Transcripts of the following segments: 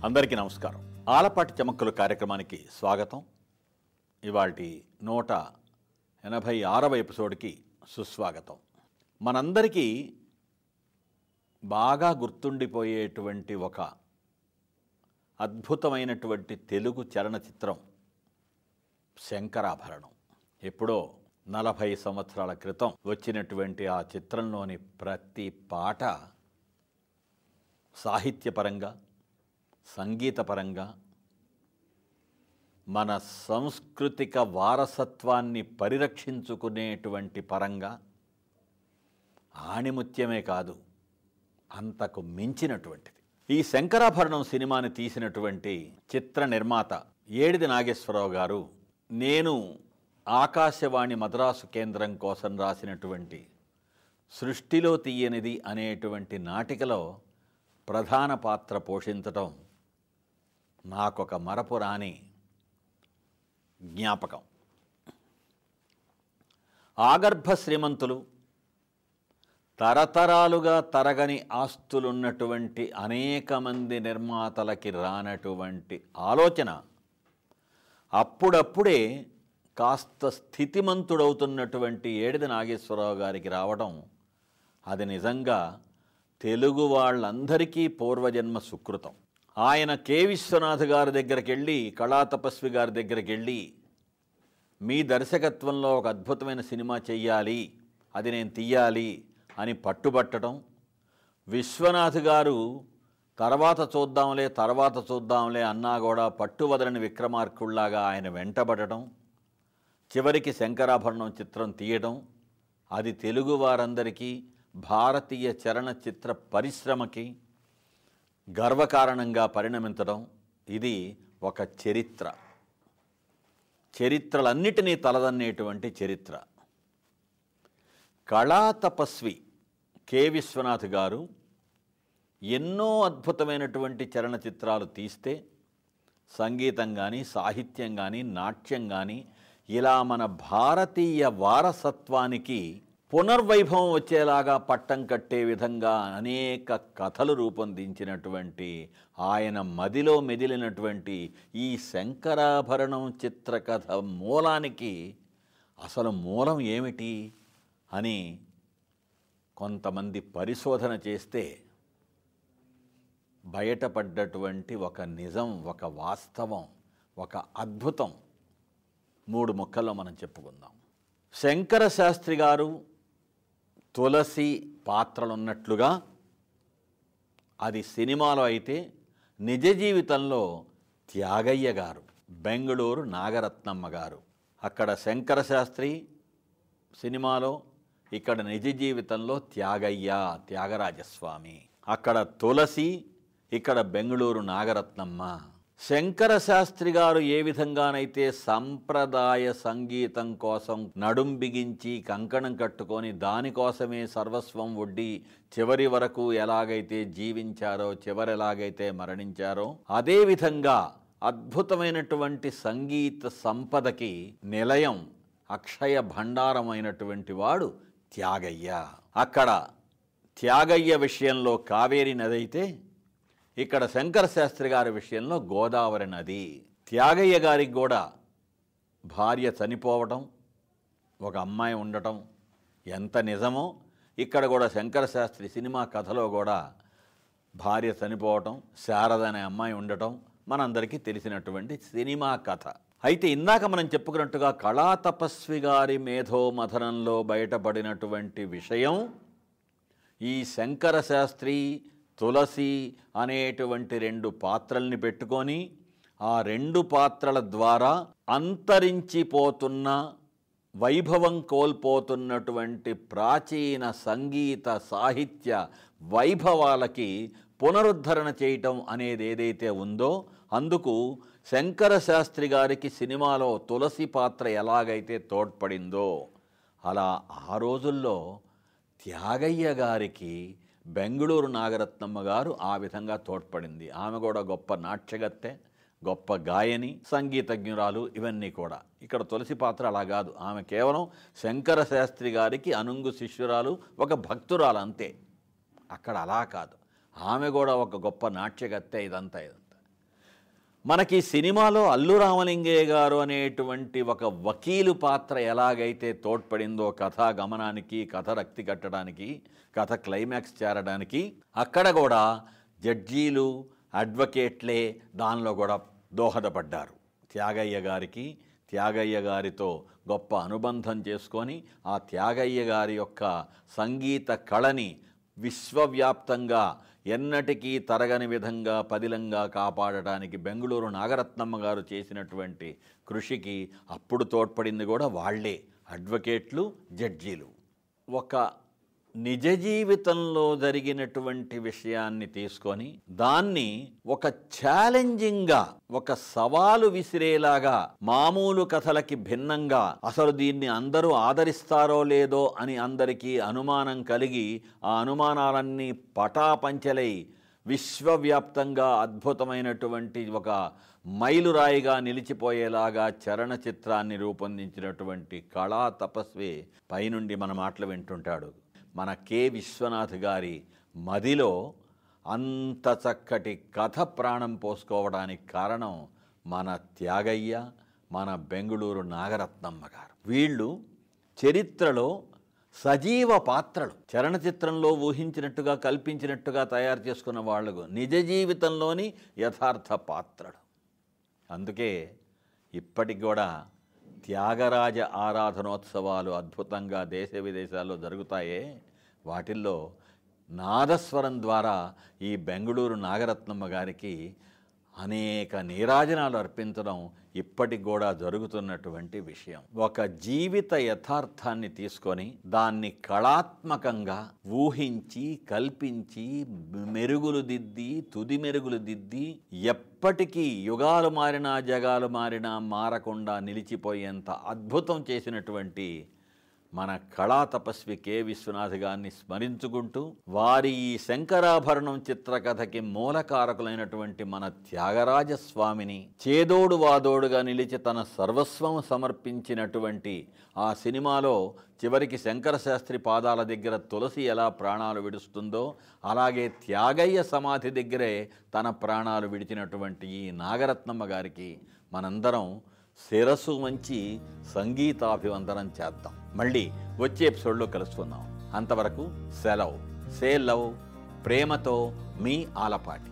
అందరికీ నమస్కారం ఆలపాటి చమక్కులు కార్యక్రమానికి స్వాగతం ఇవాటి నూట ఎనభై ఆరవ ఎపిసోడ్కి సుస్వాగతం మనందరికీ బాగా గుర్తుండిపోయేటువంటి ఒక అద్భుతమైనటువంటి తెలుగు చలనచిత్రం శంకరాభరణం ఎప్పుడో నలభై సంవత్సరాల క్రితం వచ్చినటువంటి ఆ చిత్రంలోని ప్రతి పాట సాహిత్యపరంగా సంగీతపరంగా మన సాంస్కృతిక వారసత్వాన్ని పరిరక్షించుకునేటువంటి పరంగా ఆణిముత్యమే కాదు అంతకు మించినటువంటిది ఈ శంకరాభరణం సినిమాని తీసినటువంటి చిత్ర నిర్మాత ఏడిది నాగేశ్వరరావు గారు నేను ఆకాశవాణి మద్రాసు కేంద్రం కోసం రాసినటువంటి సృష్టిలో తీయనిది అనేటువంటి నాటికలో ప్రధాన పాత్ర పోషించటం నాకొక మరపురాని జ్ఞాపకం ఆగర్భ శ్రీమంతులు తరతరాలుగా తరగని ఆస్తులున్నటువంటి అనేక మంది నిర్మాతలకి రానటువంటి ఆలోచన అప్పుడప్పుడే కాస్త స్థితిమంతుడవుతున్నటువంటి ఏడిది నాగేశ్వరరావు గారికి రావడం అది నిజంగా తెలుగు వాళ్ళందరికీ పూర్వజన్మ సుకృతం ఆయన కె విశ్వనాథ్ గారి దగ్గరికి వెళ్ళి కళాతపస్వి గారి దగ్గరికి వెళ్ళి మీ దర్శకత్వంలో ఒక అద్భుతమైన సినిమా చెయ్యాలి అది నేను తీయాలి అని పట్టుబట్టడం విశ్వనాథ్ గారు తర్వాత చూద్దాంలే తర్వాత చూద్దాంలే అన్నా కూడా పట్టు వదలని విక్రమార్కుల్లాగా ఆయన వెంటబడటం చివరికి శంకరాభరణం చిత్రం తీయడం అది తెలుగు వారందరికీ భారతీయ చలనచిత్ర పరిశ్రమకి గర్వకారణంగా పరిణమించడం ఇది ఒక చరిత్ర చరిత్రలన్నిటినీ తలదన్నేటువంటి చరిత్ర కళా తపస్వి కె విశ్వనాథ్ గారు ఎన్నో అద్భుతమైనటువంటి చలనచిత్రాలు తీస్తే సంగీతం కానీ సాహిత్యం కానీ నాట్యం కానీ ఇలా మన భారతీయ వారసత్వానికి పునర్వైభవం వచ్చేలాగా పట్టం కట్టే విధంగా అనేక కథలు రూపొందించినటువంటి ఆయన మదిలో మెదిలినటువంటి ఈ శంకరాభరణం చిత్రకథ మూలానికి అసలు మూలం ఏమిటి అని కొంతమంది పరిశోధన చేస్తే బయటపడ్డటువంటి ఒక నిజం ఒక వాస్తవం ఒక అద్భుతం మూడు ముక్కల్లో మనం చెప్పుకుందాం శంకర శాస్త్రి గారు తులసి పాత్రలున్నట్లుగా అది సినిమాలో అయితే నిజ జీవితంలో త్యాగయ్య గారు బెంగళూరు నాగరత్నమ్మ గారు అక్కడ శంకర శాస్త్రి సినిమాలో ఇక్కడ నిజ జీవితంలో త్యాగయ్య త్యాగరాజస్వామి అక్కడ తులసి ఇక్కడ బెంగళూరు నాగరత్నమ్మ శంకర శాస్త్రి గారు ఏ విధంగానైతే సంప్రదాయ సంగీతం కోసం నడుం బిగించి కంకణం కట్టుకొని దానికోసమే సర్వస్వం ఒడ్డి చివరి వరకు ఎలాగైతే జీవించారో చివరి ఎలాగైతే మరణించారో అదేవిధంగా అద్భుతమైనటువంటి సంగీత సంపదకి నిలయం అక్షయ భండారమైనటువంటి వాడు త్యాగయ్య అక్కడ త్యాగయ్య విషయంలో కావేరి నది అయితే ఇక్కడ శంకర శాస్త్రి గారి విషయంలో గోదావరి నది త్యాగయ్య గారికి కూడా భార్య చనిపోవటం ఒక అమ్మాయి ఉండటం ఎంత నిజమో ఇక్కడ కూడా శంకర శాస్త్రి సినిమా కథలో కూడా భార్య చనిపోవటం శారద అనే అమ్మాయి ఉండటం మనందరికీ తెలిసినటువంటి సినిమా కథ అయితే ఇందాక మనం చెప్పుకున్నట్టుగా కళా తపస్వి గారి మేధోమథనంలో బయటపడినటువంటి విషయం ఈ శంకర శాస్త్రి తులసి అనేటువంటి రెండు పాత్రల్ని పెట్టుకొని ఆ రెండు పాత్రల ద్వారా అంతరించిపోతున్న వైభవం కోల్పోతున్నటువంటి ప్రాచీన సంగీత సాహిత్య వైభవాలకి పునరుద్ధరణ చేయటం అనేది ఏదైతే ఉందో అందుకు శంకర శాస్త్రి గారికి సినిమాలో తులసి పాత్ర ఎలాగైతే తోడ్పడిందో అలా ఆ రోజుల్లో త్యాగయ్య గారికి బెంగళూరు నాగరత్నమ్మ గారు ఆ విధంగా తోడ్పడింది ఆమె కూడా గొప్ప నాట్యగత్తె గొప్ప గాయని సంగీతజ్ఞురాలు ఇవన్నీ కూడా ఇక్కడ తులసి పాత్ర అలా కాదు ఆమె కేవలం శంకర శాస్త్రి గారికి అనుంగు శిష్యురాలు ఒక భక్తురాలు అంతే అక్కడ అలా కాదు ఆమె కూడా ఒక గొప్ప నాట్యగత్తె ఇదంతా ఇదంతా మనకి సినిమాలో అల్లు రామలింగయ్య గారు అనేటువంటి ఒక వకీలు పాత్ర ఎలాగైతే తోడ్పడిందో కథా గమనానికి కథ రక్తి కట్టడానికి కథ క్లైమాక్స్ చేరడానికి అక్కడ కూడా జడ్జీలు అడ్వకేట్లే దానిలో కూడా దోహదపడ్డారు త్యాగయ్య గారికి త్యాగయ్య గారితో గొప్ప అనుబంధం చేసుకొని ఆ త్యాగయ్య గారి యొక్క సంగీత కళని విశ్వవ్యాప్తంగా ఎన్నటికీ తరగని విధంగా పదిలంగా కాపాడటానికి బెంగళూరు నాగరత్నమ్మ గారు చేసినటువంటి కృషికి అప్పుడు తోడ్పడింది కూడా వాళ్లే అడ్వకేట్లు జడ్జీలు ఒక నిజ జీవితంలో జరిగినటువంటి విషయాన్ని తీసుకొని దాన్ని ఒక ఛాలెంజింగ్గా ఒక సవాలు విసిరేలాగా మామూలు కథలకి భిన్నంగా అసలు దీన్ని అందరూ ఆదరిస్తారో లేదో అని అందరికీ అనుమానం కలిగి ఆ అనుమానాలన్నీ పటాపంచలై విశ్వవ్యాప్తంగా అద్భుతమైనటువంటి ఒక మైలురాయిగా నిలిచిపోయేలాగా చలనచిత్రాన్ని రూపొందించినటువంటి కళా తపస్వి పైనుండి మన మాటలు వింటుంటాడు మన కె విశ్వనాథ్ గారి మదిలో అంత చక్కటి కథ ప్రాణం పోసుకోవడానికి కారణం మన త్యాగయ్య మన బెంగుళూరు నాగరత్నమ్మ గారు వీళ్ళు చరిత్రలో సజీవ పాత్రలు చలనచిత్రంలో ఊహించినట్టుగా కల్పించినట్టుగా తయారు చేసుకున్న వాళ్ళు నిజ జీవితంలోని యథార్థ పాత్రలు అందుకే ఇప్పటికి కూడా త్యాగరాజ ఆరాధనోత్సవాలు అద్భుతంగా దేశ విదేశాల్లో జరుగుతాయే వాటిల్లో నాదస్వరం ద్వారా ఈ బెంగళూరు నాగరత్నమ్మ గారికి అనేక నీరాజనాలు అర్పించడం ఇప్పటికి కూడా జరుగుతున్నటువంటి విషయం ఒక జీవిత యథార్థాన్ని తీసుకొని దాన్ని కళాత్మకంగా ఊహించి కల్పించి మెరుగులు దిద్ది తుది మెరుగులు దిద్ది ఎప్పటికీ యుగాలు మారినా జగాలు మారినా మారకుండా నిలిచిపోయేంత అద్భుతం చేసినటువంటి మన కళా తపస్వి కె విశ్వనాథ్ గారిని స్మరించుకుంటూ వారి ఈ శంకరాభరణం చిత్రకథకి మూలకారకులైనటువంటి మన త్యాగరాజ స్వామిని చేదోడు వాదోడుగా నిలిచి తన సర్వస్వం సమర్పించినటువంటి ఆ సినిమాలో చివరికి శంకర శాస్త్రి పాదాల దగ్గర తులసి ఎలా ప్రాణాలు విడుస్తుందో అలాగే త్యాగయ్య సమాధి దగ్గరే తన ప్రాణాలు విడిచినటువంటి ఈ నాగరత్నమ్మ గారికి మనందరం శిరస్సు వంచి సంగీతాభివందనం చేద్దాం మళ్ళీ వచ్చే ఎపిసోడ్లో కలుసుకుందాం అంతవరకు సెలవు సే లవ్ ప్రేమతో మీ ఆలపాటి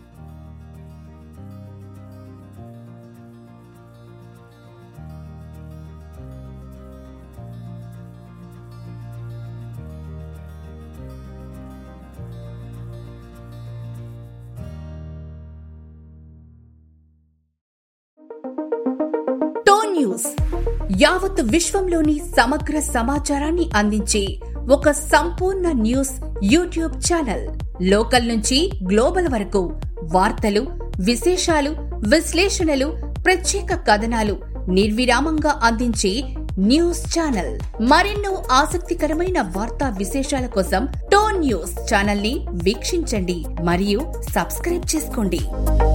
టోన్ న్యూస్ యావత్ విశ్వంలోని సమగ్ర సమాచారాన్ని అందించే ఒక సంపూర్ణ న్యూస్ యూట్యూబ్ ఛానల్ లోకల్ నుంచి గ్లోబల్ వరకు వార్తలు విశేషాలు విశ్లేషణలు ప్రత్యేక కథనాలు నిర్విరామంగా అందించే న్యూస్ ఛానల్ మరెన్నో ఆసక్తికరమైన వార్తా విశేషాల కోసం టోన్ న్యూస్ ఛానల్ ని వీక్షించండి మరియు సబ్స్క్రైబ్ చేసుకోండి